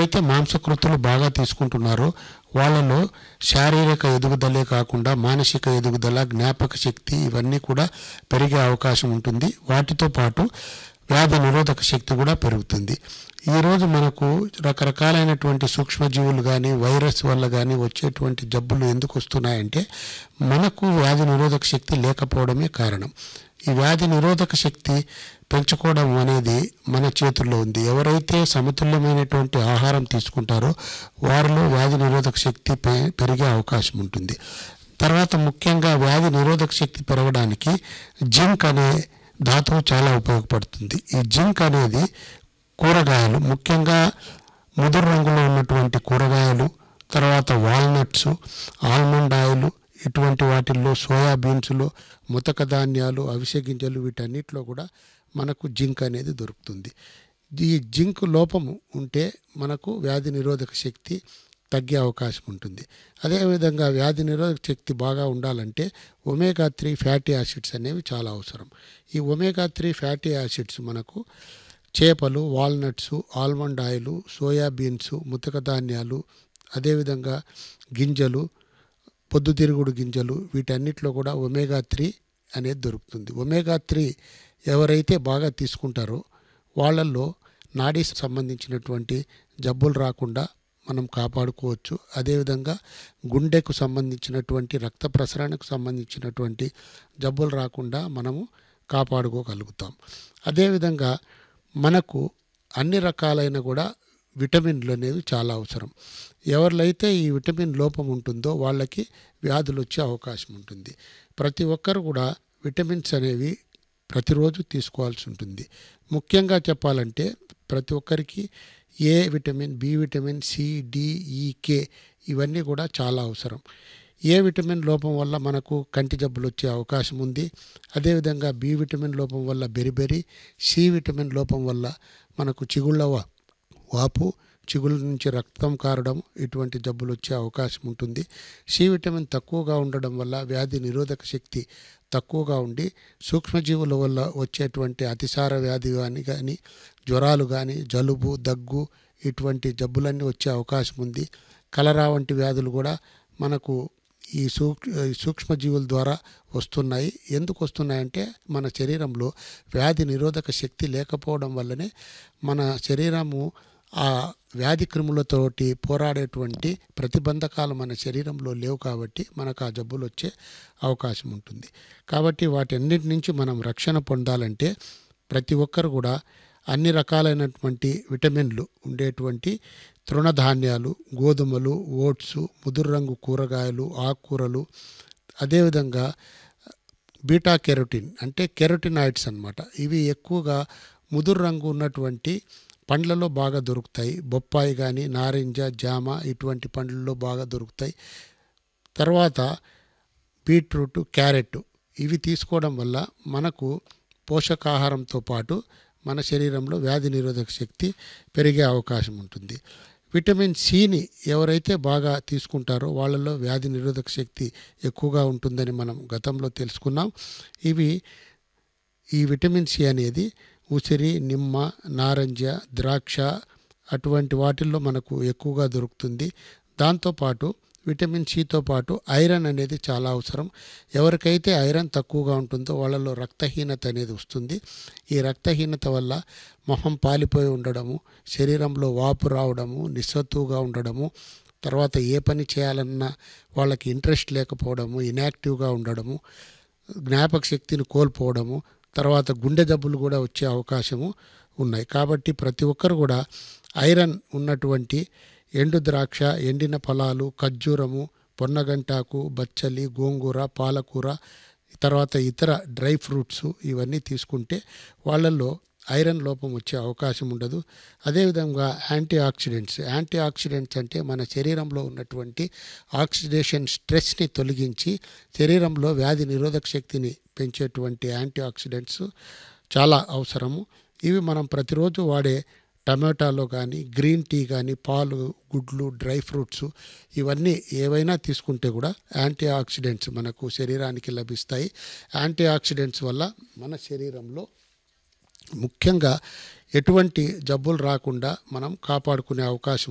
ఎవరైతే మాంసకృతులు బాగా తీసుకుంటున్నారో వాళ్ళలో శారీరక ఎదుగుదలే కాకుండా మానసిక ఎదుగుదల జ్ఞాపక శక్తి ఇవన్నీ కూడా పెరిగే అవకాశం ఉంటుంది వాటితో పాటు వ్యాధి నిరోధక శక్తి కూడా పెరుగుతుంది ఈరోజు మనకు రకరకాలైనటువంటి సూక్ష్మజీవులు కానీ వైరస్ వల్ల కానీ వచ్చేటువంటి జబ్బులు ఎందుకు వస్తున్నాయంటే మనకు వ్యాధి నిరోధక శక్తి లేకపోవడమే కారణం ఈ వ్యాధి నిరోధక శక్తి పెంచుకోవడం అనేది మన చేతుల్లో ఉంది ఎవరైతే సమతుల్యమైనటువంటి ఆహారం తీసుకుంటారో వారిలో వ్యాధి నిరోధక శక్తి పె- పెరిగే అవకాశం ఉంటుంది తర్వాత ముఖ్యంగా వ్యాధి నిరోధక శక్తి పెరగడానికి జింక్ అనే ధాతువు చాలా ఉపయోగపడుతుంది ఈ జింక్ అనేది కూరగాయలు ముఖ్యంగా ముదురు రంగులో ఉన్నటువంటి కూరగాయలు తర్వాత వాల్నట్స్ ఆల్మండ్ ఆయిల్ ఇటువంటి వాటిల్లో సోయా బీన్స్లో ముతక ధాన్యాలు అవిసె గింజలు వీటన్నిటిలో కూడా మనకు జింక్ అనేది దొరుకుతుంది ఈ జింక్ లోపము ఉంటే మనకు వ్యాధి నిరోధక శక్తి తగ్గే అవకాశం ఉంటుంది అదేవిధంగా వ్యాధి నిరోధక శక్తి బాగా ఉండాలంటే ఒమేగా త్రీ ఫ్యాటీ యాసిడ్స్ అనేవి చాలా అవసరం ఈ ఒమేగా త్రీ ఫ్యాటీ యాసిడ్స్ మనకు చేపలు వాల్నట్స్ ఆల్మండ్ ఆయిల్ సోయాబీన్స్ ముతక ధాన్యాలు అదేవిధంగా గింజలు పొద్దుతిరుగుడు గింజలు వీటన్నిటిలో కూడా ఒమేగా త్రీ అనేది దొరుకుతుంది ఒమేగా త్రీ ఎవరైతే బాగా తీసుకుంటారో వాళ్ళల్లో నాడీ సంబంధించినటువంటి జబ్బులు రాకుండా మనం కాపాడుకోవచ్చు అదేవిధంగా గుండెకు సంబంధించినటువంటి రక్త ప్రసరణకు సంబంధించినటువంటి జబ్బులు రాకుండా మనము కాపాడుకోగలుగుతాం అదేవిధంగా మనకు అన్ని రకాలైన కూడా విటమిన్లు అనేవి చాలా అవసరం ఎవరిలైతే ఈ విటమిన్ లోపం ఉంటుందో వాళ్ళకి వ్యాధులు వచ్చే అవకాశం ఉంటుంది ప్రతి ఒక్కరు కూడా విటమిన్స్ అనేవి ప్రతిరోజు తీసుకోవాల్సి ఉంటుంది ముఖ్యంగా చెప్పాలంటే ప్రతి ఒక్కరికి A vitamin B vitamin C D E K ఇవన్నీ కూడా చాలా అవసరం ఏ విటమిన్ లోపం వల్ల మనకు కంటి జబ్బులు వచ్చే అవకాశం ఉంది అదేవిధంగా బి విటమిన్ లోపం వల్ల బెరిబెరి సి విటమిన్ లోపం వల్ల మనకు చిగుళ్ళ వా- వాపు చిగుళ్ళ నుంచి రక్తం కారడం ఇటువంటి జబ్బులు వచ్చే అవకాశం ఉంటుంది సి విటమిన్ తక్కువగా ఉండడం వల్ల వ్యాధి నిరోధక శక్తి తక్కువగా ఉండి సూక్ష్మజీవుల వల్ల వచ్చేటువంటి అతిసార వ్యాధి కానీ కానీ జ్వరాలు కానీ జలుబు దగ్గు ఇటువంటి జబ్బులన్నీ వచ్చే అవకాశం ఉంది కలరా వంటి వ్యాధులు కూడా మనకు ఈ సూక్ ఈ సూక్ష్మజీవుల ద్వారా వస్తున్నాయి ఎందుకు వస్తున్నాయంటే మన శరీరంలో వ్యాధి నిరోధక శక్తి లేకపోవడం వల్లనే మన శరీరము ఆ వ్యాధి క్రిములతోటి పోరాడేటువంటి ప్రతిబంధకాలు మన శరీరంలో లేవు కాబట్టి మనకు ఆ జబ్బులు వచ్చే అవకాశం ఉంటుంది కాబట్టి వాటన్నిటి నుంచి మనం రక్షణ పొందాలంటే ప్రతి ఒక్కరు కూడా అన్ని రకాలైనటువంటి విటమిన్లు ఉండేటువంటి తృణధాన్యాలు గోధుమలు ఓట్స్ ముదురు రంగు కూరగాయలు ఆకుకూరలు అదేవిధంగా బీటా కెరోటిన్ అంటే కెరోటినాయిడ్స్ అన్నమాట ఇవి ఎక్కువగా ముదురు రంగు ఉన్నటువంటి పండ్లలో బాగా దొరుకుతాయి బొప్పాయి కానీ నారింజ జామ ఇటువంటి పండ్లలో బాగా దొరుకుతాయి తర్వాత బీట్రూట్ క్యారెట్ ఇవి తీసుకోవడం వల్ల మనకు పోషకాహారంతో పాటు మన శరీరంలో వ్యాధి నిరోధక శక్తి పెరిగే అవకాశం ఉంటుంది విటమిన్ సిని ఎవరైతే బాగా తీసుకుంటారో వాళ్ళలో వ్యాధి నిరోధక శక్తి ఎక్కువగా ఉంటుందని మనం గతంలో తెలుసుకున్నాం ఇవి ఈ విటమిన్ సి అనేది ఉసిరి నిమ్మ నారింజ ద్రాక్ష అటువంటి వాటిల్లో మనకు ఎక్కువగా దొరుకుతుంది దాంతోపాటు విటమిన్ సితో పాటు ఐరన్ అనేది చాలా అవసరం ఎవరికైతే ఐరన్ తక్కువగా ఉంటుందో వాళ్ళలో రక్తహీనత అనేది వస్తుంది ఈ రక్తహీనత వల్ల మొహం పాలిపోయి ఉండడము శరీరంలో వాపు రావడము నిస్సత్తుగా ఉండడము తర్వాత ఏ పని చేయాలన్నా వాళ్ళకి ఇంట్రెస్ట్ లేకపోవడము ఇన్యాక్టివ్గా ఉండడము జ్ఞాపక శక్తిని కోల్పోవడము తర్వాత గుండె జబ్బులు కూడా వచ్చే అవకాశము ఉన్నాయి కాబట్టి ప్రతి ఒక్కరు కూడా ఐరన్ ఉన్నటువంటి ఎండు ద్రాక్ష ఎండిన ఫలాలు ఖర్జూరము పొన్నగంటాకు బచ్చలి గోంగూర పాలకూర తర్వాత ఇతర డ్రై ఫ్రూట్స్ ఇవన్నీ తీసుకుంటే వాళ్ళల్లో ఐరన్ లోపం వచ్చే అవకాశం ఉండదు అదేవిధంగా యాంటీ ఆక్సిడెంట్స్ యాంటీ ఆక్సిడెంట్స్ అంటే మన శరీరంలో ఉన్నటువంటి ఆక్సిడేషన్ స్ట్రెస్ని తొలగించి శరీరంలో వ్యాధి నిరోధక శక్తిని పెంచేటువంటి యాంటీ ఆక్సిడెంట్స్ చాలా అవసరము ఇవి మనం ప్రతిరోజు వాడే టమాటాలో కానీ గ్రీన్ టీ కానీ పాలు గుడ్లు డ్రై ఫ్రూట్స్ ఇవన్నీ ఏవైనా తీసుకుంటే కూడా యాంటీ ఆక్సిడెంట్స్ మనకు శరీరానికి లభిస్తాయి యాంటీ ఆక్సిడెంట్స్ వల్ల మన శరీరంలో ముఖ్యంగా ఎటువంటి జబ్బులు రాకుండా మనం కాపాడుకునే అవకాశం